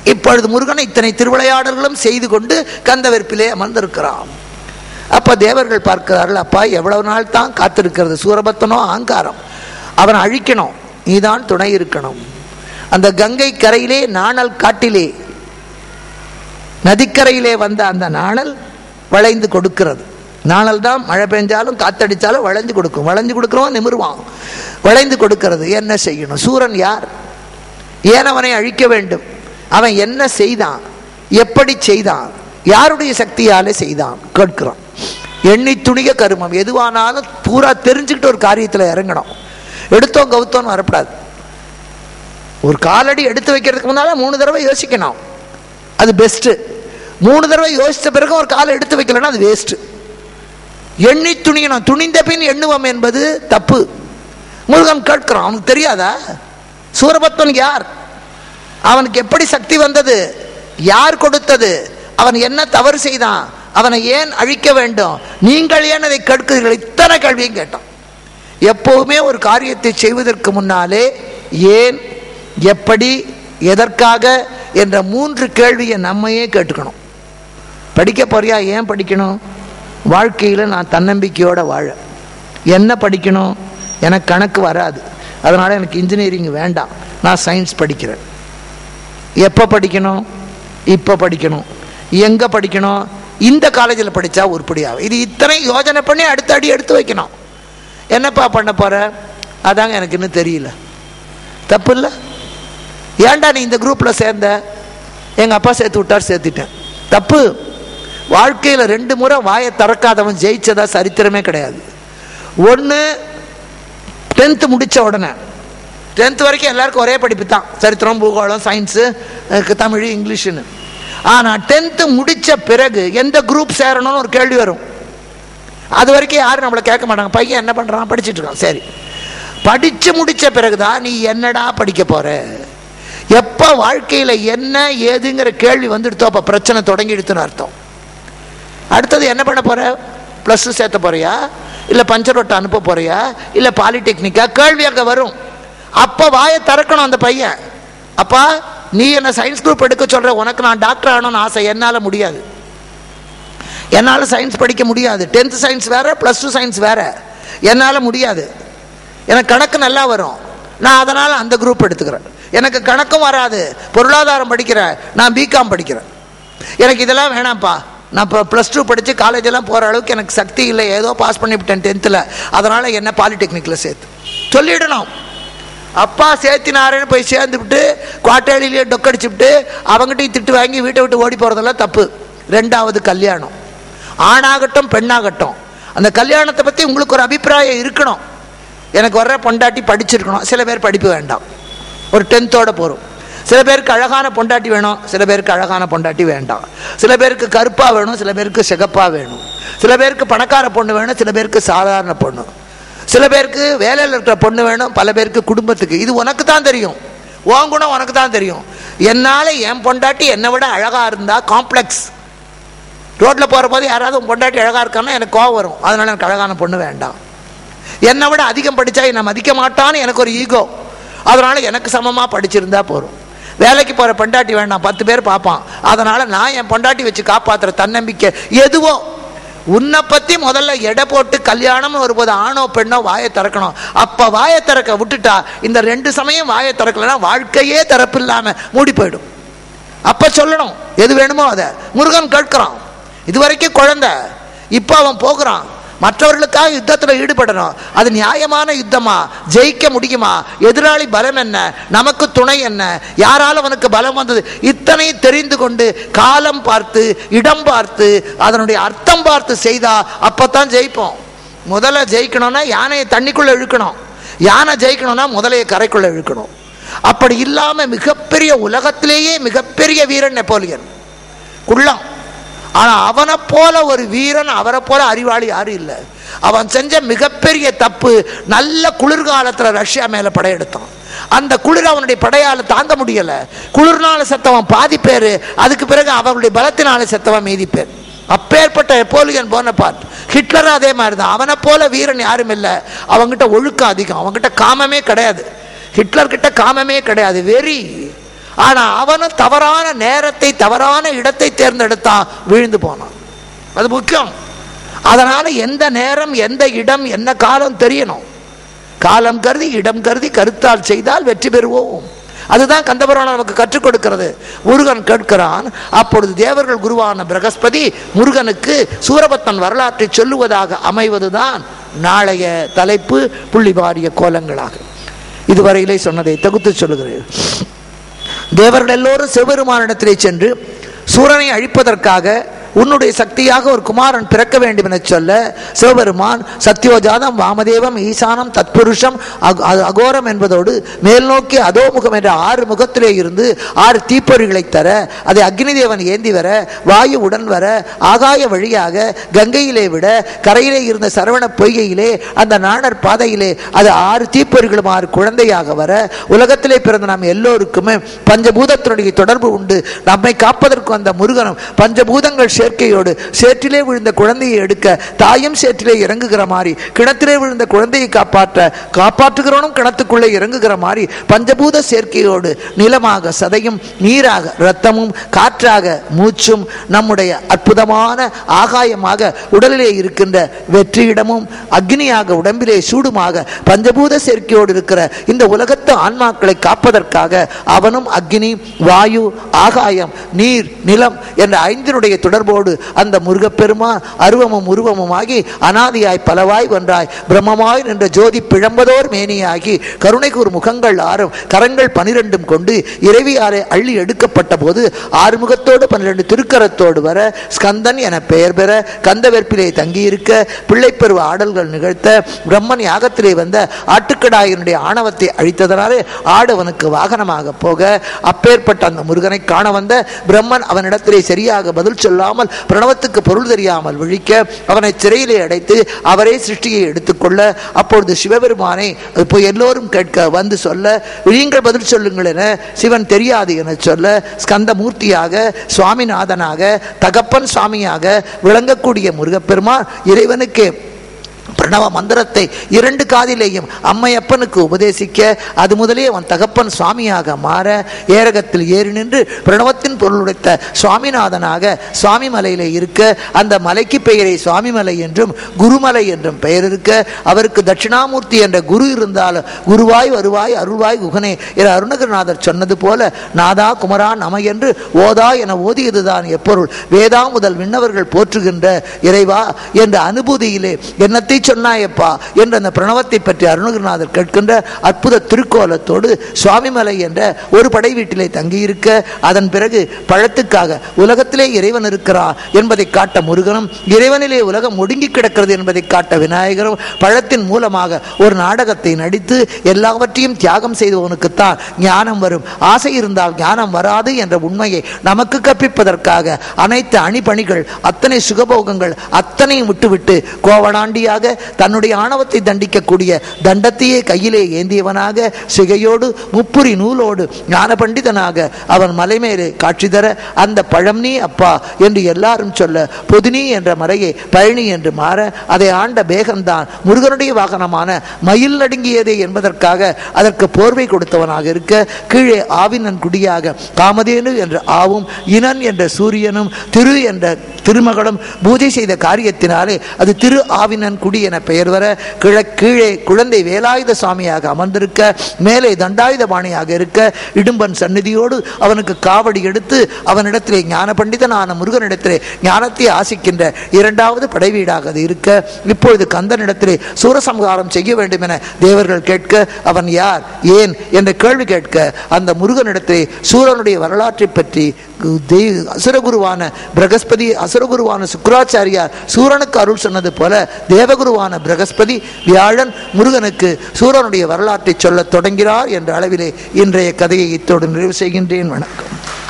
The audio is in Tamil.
இப்பொழுது முருகன் இத்தனை திருவிளையாடல்களும் செய்து கொண்டு கந்தவெற்பிலே அமர்ந்திருக்கிறான் அப்ப தேவர்கள் பார்க்கிறார்கள் அப்பா எவ்வளவு நாள் தான் காத்திருக்கிறது சூரபத்தனோ அகங்காரம் அவன் அழிக்கணும் நீதான் துணை இருக்கணும் அந்த கங்கை கரையிலே நாணல் காட்டிலே நதிக்கரையிலே வந்த அந்த நாணல் வளைந்து கொடுக்கிறது நாணல் தான் மழை பெஞ்சாலும் காத்தடிச்சாலும் வளைஞ்சு கொடுக்கும் வளைஞ்சு கொடுக்குறவன் நிமிருவான் வளைந்து கொடுக்கிறது என்ன செய்யணும் சூரன் யார் ஏன் அவனை அழிக்க வேண்டும் அவன் என்ன செய்தான் எப்படி செய்தான் யாருடைய சக்தியாலே செய்தான் கேட்கிறான் எண்ணி துணிக கருமம் எதுவானாலும் பூரா தெரிஞ்சுக்கிட்டு ஒரு காரியத்தில் இறங்கணும் எடுத்தோம் கவுத்தோன்னு வரக்கூடாது ஒரு காலடி எடுத்து வைக்கிறதுக்கு முன்னால மூணு தடவை யோசிக்கணும் அது பெஸ்ட்டு மூணு தடவை யோசித்த பிறகு ஒரு காலை எடுத்து வைக்கலன்னா அது வேஸ்ட்டு எண்ணி துணியணும் துணிந்த பின் எண்ணுவோம் என்பது தப்பு முருகன் கேட்கிறான் அவனுக்கு தெரியாதா சூரபத்மன் யார் அவனுக்கு எப்படி சக்தி வந்தது யார் கொடுத்தது அவன் என்ன தவறு செய்தான் அவனை ஏன் அழிக்க வேண்டும் நீங்கள் ஏன் அதை கேட்கிறீர்கள் இத்தனை கேள்வியும் கேட்டான் எப்போவுமே ஒரு காரியத்தை செய்வதற்கு முன்னாலே ஏன் எப்படி எதற்காக என்ற மூன்று கேள்வியை நம்மையே கேட்டுக்கணும் படிக்க போறியா ஏன் படிக்கணும் வாழ்க்கையில் நான் தன்னம்பிக்கையோட வாழ என்ன படிக்கணும் எனக்கு கணக்கு வராது அதனால் எனக்கு இன்ஜினியரிங் வேண்டாம் நான் சயின்ஸ் படிக்கிறேன் எப்போ படிக்கணும் இப்போ படிக்கணும் எங்கே படிக்கணும் இந்த காலேஜில் படித்தா உருப்படியாகும் இது இத்தனை யோஜனை பண்ணி அடுத்த அடி எடுத்து வைக்கணும் என்னப்பா பண்ண போற அதாங்க எனக்கு இன்னும் தெரியல தப்பு இல்லை ஏன்டா நீ இந்த குரூப்பில் சேர்ந்த எங்கள் அப்பா சேர்த்து விட்டார் சேர்த்துட்டேன் தப்பு வாழ்க்கையில் ரெண்டு முறை வாயை திறக்காதவன் ஜெயிச்சதா சரித்திரமே கிடையாது ஒன்று டென்த்து முடித்த உடனே டென்த் வரைக்கும் எல்லாருக்கும் ஒரே படிப்பு தான் சரித்திரம் பூகோளம் சயின்ஸு தமிழ் இங்கிலீஷுன்னு ஆனால் டென்த்து முடித்த பிறகு எந்த குரூப் சேரணும்னு ஒரு கேள்வி வரும் அது வரைக்கும் யாரும் நம்மளை கேட்க மாட்டாங்க பையன் என்ன பண்ணுறான் படிச்சுட்டு இருக்கான் சரி படித்து முடித்த பிறகுதான் நீ என்னடா படிக்க போற எப்போ வாழ்க்கையில் என்ன ஏதுங்கிற கேள்வி வந்துடுத்தோ அப்போ பிரச்சனை தொடங்கிடுத்துன்னு அர்த்தம் அடுத்தது என்ன பண்ண போற ப்ளஸ் டூ சேர்த்த போறியா இல்லை பஞ்சர் ஒட்ட அனுப்ப போறியா இல்லை பாலிடெக்னிக்கா கேள்வி அங்கே வரும் அப்போ வாயை திறக்கணும் அந்த பையன் அப்பா நீ என்ன சயின்ஸ் குரூப் எடுக்க சொல்ற உனக்கு நான் டாக்டர் ஆகணும்னு ஆசை என்னால் முடியாது என்னால் சயின்ஸ் படிக்க முடியாது டென்த்து சயின்ஸ் வேற ப்ளஸ் டூ சயின்ஸ் வேற என்னால் முடியாது எனக்கு கணக்கு நல்லா வரும் நான் அதனால் அந்த குரூப் எடுத்துக்கிறேன் எனக்கு கணக்கும் வராது பொருளாதாரம் படிக்கிறேன் நான் பிகாம் படிக்கிறேன் எனக்கு இதெல்லாம் வேணாம்ப்பா நான் இப்போ ப்ளஸ் டூ படித்து காலேஜெல்லாம் போகிற அளவுக்கு எனக்கு சக்தி இல்லை ஏதோ பாஸ் பண்ணிவிட்டேன் டென்த்தில் அதனால் என்ன பாலிடெக்னிக்கில் சேர்த்து சொல்லிடணும் அப்பா சேர்த்தினாருன்னு போய் சேர்ந்துவிட்டு குவாட்டேலிலேயே டொக்கடிச்சுவிட்டு அவங்ககிட்டயும் திட்டு வாங்கி வீட்டை விட்டு ஓடி போகிறதெல்லாம் தப்பு ரெண்டாவது கல்யாணம் ஆணாகட்டும் பெண்ணாகட்டும் அந்த கல்யாணத்தை பற்றி உங்களுக்கு ஒரு அபிப்பிராயம் இருக்கணும் எனக்கு வர்ற பொண்டாட்டி படிச்சிருக்கணும் சில பேர் படிப்பு வேண்டாம் ஒரு டென்த்தோட போகிறோம் சில பேருக்கு அழகான பொண்டாட்டி வேணும் சில பேருக்கு அழகான பொண்டாட்டி வேண்டாம் சில பேருக்கு கருப்பாக வேணும் சில பேருக்கு சிகப்பாக வேணும் சில பேருக்கு பணக்கார பொண்ணு வேணும் சில பேருக்கு சாதாரண பொண்ணு சில பேருக்கு வேலையில் இருக்கிற பொண்ணு வேணும் பல பேருக்கு குடும்பத்துக்கு இது உனக்கு தான் தெரியும் உன் குணம் உனக்கு தான் தெரியும் என்னால் என் பொண்டாட்டி என்னை விட அழகாக இருந்தால் காம்ப்ளெக்ஸ் ரோட்டில் போகிற போது யாராவது உன் பொண்டாட்டி அழகாக இருக்கான்னா எனக்கு கோவம் வரும் அதனால் எனக்கு அழகான பொண்ணு வேண்டாம் என்னை விட அதிகம் படித்தா என்னை மதிக்க மாட்டான்னு எனக்கு ஒரு ஈகோ அதனால் எனக்கு சமமாக படிச்சிருந்தா போதும் வேலைக்கு போகிற பொண்டாட்டி வேண்டாம் பத்து பேர் பார்ப்பான் அதனால் நான் என் பொண்டாட்டி வச்சு காப்பாற்றுற தன்னம்பிக்கை எதுவோ உன்னை பற்றி முதல்ல எடை போட்டு கல்யாணம்னு வரும்போது ஆணோ பெண்ணோ வாயை திறக்கணும் அப்போ வாயை திறக்க விட்டுட்டா இந்த ரெண்டு சமயம் வாயை திறக்கலைன்னா வாழ்க்கையே திறப்பு இல்லாமல் மூடி போயிடும் அப்போ சொல்லணும் எது வேணுமோ அதை முருகன் கேட்கிறான் இது வரைக்கும் குழந்தை இப்போ அவன் போகிறான் மற்றவர்களுக்காக யுத்தத்தில் ஈடுபடணும் அது நியாயமான யுத்தமா ஜெயிக்க முடியுமா எதிராளி பலம் என்ன நமக்கு துணை என்ன யாரால் அவனுக்கு பலம் வந்தது இத்தனை தெரிந்து கொண்டு காலம் பார்த்து இடம் பார்த்து அதனுடைய அர்த்தம் பார்த்து செய்தா அப்பதான் ஜெயிப்போம் முதல்ல ஜெயிக்கணும்னா யானையை தண்ணிக்குள்ள இழுக்கணும் யானை ஜெயிக்கணும்னா முதலையை கரைக்குள்ள இழுக்கணும் அப்படி இல்லாம மிகப்பெரிய உலகத்திலேயே மிகப்பெரிய வீரன் நெப்போலியன் குள்ளம் ஆனா அவனை போல ஒரு வீரன் அவரை போல அறிவாளி யாரும் இல்லை அவன் செஞ்ச மிகப்பெரிய தப்பு நல்ல குளிர்காலத்துல ரஷ்யா மேல படையெடுத்தான் அந்த குளிர் அவனுடைய படையால தாங்க முடியல குளிர்னால செத்தவன் பாதி பேரு அதுக்கு பிறகு அவனுடைய பலத்தினால செத்தவன் மீதி பேர் அப்பேற்பட்ட நெப்போலியன் போனபார்ட் ஹிட்லர் அதே மாதிரி தான் அவனை போல வீரன் யாரும் இல்லை அவங்ககிட்ட ஒழுக்கம் அதிகம் அவங்ககிட்ட காமமே கிடையாது ஹிட்லர் கிட்ட காமமே கிடையாது வெறி ஆனா அவனும் தவறான நேரத்தை தவறான இடத்தை தேர்ந்தெடுத்தான் வீழ்ந்து போனான் அது முக்கியம் அதனால எந்த நேரம் எந்த இடம் என்ன காலம் தெரியணும் காலம் கருதி இடம் கருதி கருத்தால் செய்தால் வெற்றி பெறுவோம் அதுதான் கந்தபுராணம் நமக்கு கற்றுக் கொடுக்கிறது முருகன் கேட்கிறான் அப்பொழுது தேவர்கள் குருவான பிரகஸ்பதி முருகனுக்கு சூரபத்தன் வரலாற்றை சொல்லுவதாக அமைவதுதான் நாளைய தலைப்பு புள்ளிபாரிய கோலங்களாக இதுவரையிலே சொன்னதை தொகுத்து சொல்லுகிறேன் தேவர்கள் எல்லோரும் சிவபெருமானிடத்திலே சென்று சூரனை அழிப்பதற்காக உன்னுடைய சக்தியாக ஒரு குமாரன் பிறக்க வேண்டும் என சொல்ல சிவபெருமான் சத்யோஜாதம் வாமதேவம் ஈசானம் தத்புருஷம் அக- அ- அகோரம் என்பதோடு மேல் நோக்கி அதோமுகம் என்ற ஆறு முகத்திலே இருந்து ஆறு தீப்பொறிகளை தர அதை அக்னி தேவன் ஏந்தி வர வாயு உடன் வர ஆகாய வழியாக கங்கையிலே விட கரையிலே இருந்த சரவண பொய்கையிலே அந்த நாணர் பாதையிலே அது ஆறு தீப்பொறிகளும் ஆறு குழந்தையாக வர உலகத்திலே பிறந்த நாம் எல்லோருக்குமே பஞ்சபூதத்தினுடைய தொடர்பு உண்டு நம்மை காப்பதற்கு அந்த முருகனும் பஞ்சபூதங்கள் சேர்க்கையோடு சேற்றிலே விழுந்த குழந்தையை எடுக்க தாயும் சேற்றிலே இறங்குகிற மாதிரி கிணத்திலே விழுந்த குழந்தையை காப்பாற்ற காப்பாற்றுகிறவனும் கிணத்துக்குள்ளே இறங்குகிற மாதிரி பஞ்சபூத சேர்க்கையோடு நிலமாக சதையும் நீராக இரத்தமும் காற்றாக மூச்சும் நம்முடைய அற்புதமான ஆகாயமாக உடலிலே இருக்கின்ற வெற்றியிடமும் அக்னியாக உடம்பிலே சூடுமாக பஞ்சபூத சேர்க்கையோடு இருக்கிற இந்த உலகத்து ஆன்மாக்களை காப்பதற்காக அவனும் அக்னி வாயு ஆகாயம் நீர் நிலம் என்ற ஐந்தினுடைய தொடர்போடு அந்த முருகப்பெருமான் அருவமும் உருவமுமாகி அனாதியாய் பலவாய் ஒன்றாய் பிரம்மமாய் நின்ற ஜோதி பிழம்பதோர் மேனியாகி கருணை கூறு முகங்கள் ஆறும் கரங்கள் பனிரெண்டும் கொண்டு இறைவியாரை அள்ளி எடுக்கப்பட்ட போது ஆறுமுகத்தோடு பன்னிரண்டு திருக்கரத்தோடு வர ஸ்கந்தன் என பெயர் பெற கந்தவெற்பிலே தங்கியிருக்க பிள்ளைப்பருவ ஆடல்கள் நிகழ்த்த பிரம்மன் யாகத்திலே வந்த ஆட்டுக்கடாயினுடைய ஆணவத்தை அழித்ததனாலே ஆடவனுக்கு வாகனமாக போக அப்பேற்பட்ட அந்த முருகனை காண வந்த பிரம்மன் அவனிடத்திலே சரியாக பதில் சொல்லாமல் பிரணவத்துக்கு பொருள் தெரியாமல் விழிக்க அவனை சிறையிலே அடைத்து அவரே சிருஷ்டியை எடுத்துக்கொள்ள அப்பொழுது சிவபெருமானை இப்போ எல்லோரும் கேட்க வந்து சொல்ல விழியுங்கள் பதில் சொல்லுங்கள் என சிவன் தெரியாது என சொல்ல ஸ்கந்த மூர்த்தியாக சுவாமிநாதனாக தகப்பன் சுவாமியாக விளங்கக்கூடிய முருகப்பெருமான் இறைவனுக்கு பிரணவ மந்திரத்தை இரண்டு காதிலேயும் அம்மையப்பனுக்கு உபதேசிக்க அது முதலே அவன் தகப்பன் சுவாமியாக மாற ஏரகத்தில் ஏறி நின்று பிரணவத்தின் பொருளுடைத்த சுவாமிநாதனாக சுவாமி மலையிலே இருக்க அந்த மலைக்கு பெயரை சுவாமிமலை என்றும் குருமலை என்றும் பெயர் இருக்க அவருக்கு தட்சிணாமூர்த்தி என்ற குரு இருந்தாலும் குருவாய் வருவாய் அருள்வாய் குகனே என அருணகிரிநாதர் சொன்னது போல நாதா குமரா நம என்று ஓதா என ஓதியதுதான் எப்பொருள் வேதா முதல் விண்ணவர்கள் போற்றுகின்ற இறைவா என்ற அனுபூதியிலே என்னத்தை சொன்னாயப்பா என்று அந்த பிரணவத்தை பற்றி அருணகிரிநாதர் கேட்கின்ற அற்புத திருக்கோலத்தோடு சுவாமிமலை என்ற ஒரு படை வீட்டிலே தங்கியிருக்க அதன் பிறகு பழத்துக்காக உலகத்திலே இறைவன் இருக்கிறார் என்பதை காட்ட முருகனும் இறைவனிலே உலகம் ஒடுங்கி கிடக்கிறது என்பதை காட்ட விநாயகரும் பழத்தின் மூலமாக ஒரு நாடகத்தை நடித்து எல்லாவற்றையும் தியாகம் செய்தவனுக்குத்தான் ஞானம் வரும் ஆசை இருந்தால் ஞானம் வராது என்ற உண்மையை நமக்கு கற்பிப்பதற்காக அனைத்து அணிபணிகள் அத்தனை சுகபோகங்கள் அத்தனையும் விட்டுவிட்டு கோவணாண்டியாக தன்னுடைய ஆணவத்தை தண்டிக்கக்கூடிய தண்டத்தையே கையிலே ஏந்தியவனாக சிகையோடு முப்புரி நூலோடு ஞான பண்டிதனாக அவன் மலை மேலே காட்சி தர அந்த பழம் நீ அப்பா என்று எல்லாரும் சொல்ல பொதினி என்ற மறையை பழனி என்று மாற அதை ஆண்ட பேகம்தான் முருகனுடைய வாகனமான மயில் நடுங்கியதே என்பதற்காக அதற்கு போர்வை கொடுத்தவனாக இருக்க கீழே ஆவினன் குடியாக காமதேனு என்ற ஆவும் இனன் என்ற சூரியனும் திரு என்ற திருமகளும் பூஜை செய்த காரியத்தினாலே அது திரு ஆவினன் குடி என பெயர் வர கிழ கீழே குழந்தை வேலாயுத சுவாமியாக அமர்ந்திருக்க மேலே தண்டாயுத பாணியாக இருக்க இடும்பன் சந்நிதியோடு அவனுக்கு காவடி எடுத்து அவனிடத்திலே ஞான பண்டிதனான முருகனிடத்திலே ஞானத்தை ஆசிக்கின்ற இரண்டாவது படைவீடாக அது இருக்க இப்பொழுது கந்தனிடத்திலே சூரசம்ஹாரம் செய்ய வேண்டும் என தேவர்கள் கேட்க அவன் யார் ஏன் என்ற கேள்வி கேட்க அந்த முருகனிடத்திலே சூரனுடைய வரலாற்றை பற்றி தெய்- அசுரகுருவான பிரகஸ்பதி அசுரகுருவான சுக்கராச்சாரியார் சூரனுக்கு அருள் சொன்னது போல தேவகுருவான பிரகஸ்பதி வியாழன் முருகனுக்கு சூரனுடைய வரலாற்றை சொல்லத் தொடங்கிறார் என்ற அளவிலே இன்றைய கதையை இத்தோடு நிறைவு செய்கின்றேன் வணக்கம்